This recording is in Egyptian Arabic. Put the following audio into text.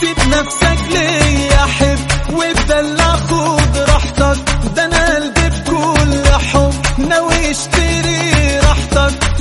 سيب نفسك ليا حب وبدلع خد راحتك ده انا قلبي بكل حب ناوي اشتري راحتك